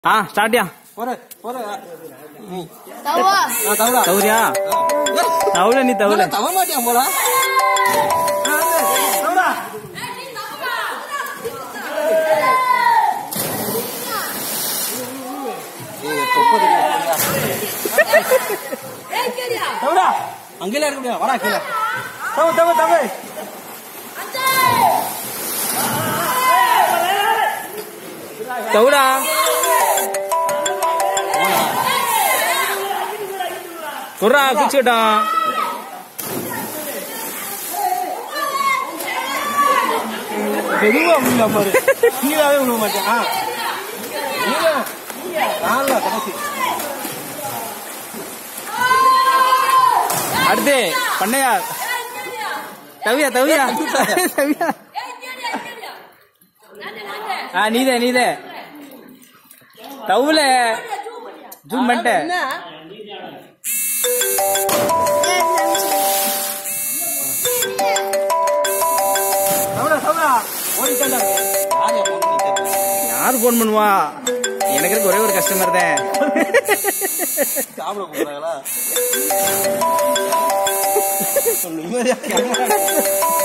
ஆ ஸ்டார்ட்யா போற போற நீ தவா ஆ, தவறா தவறியா தவள நீ தவள தவ மாட்டியா போல தவறா அங்கேல இருக்க முடியாது வரா கீழே தவ தவ தவ தவடா குர்ரா குச்சிட்டான் மெதுவா விழுல பாரு கீழாவே விழுக மாட்டேன் ஆ கீழே நாலு கடைசி அடுத்து பண்ணையா தவியா தவியா தவியா ஆ நீதே நீதே தவுல ஜூம் பண்ணிட்டேன் தவறா தவறா ஓடிட்டாண்டா யாரையா போன் பண்ணி கேட்பேன் யார் ஃபோன் பண்ணுவா எனக்கு இருக்க ஒரே ஒரு கஸ்டமர் தான் சாப்பிட கூப்பிடுறாங்களா நிம்மதியா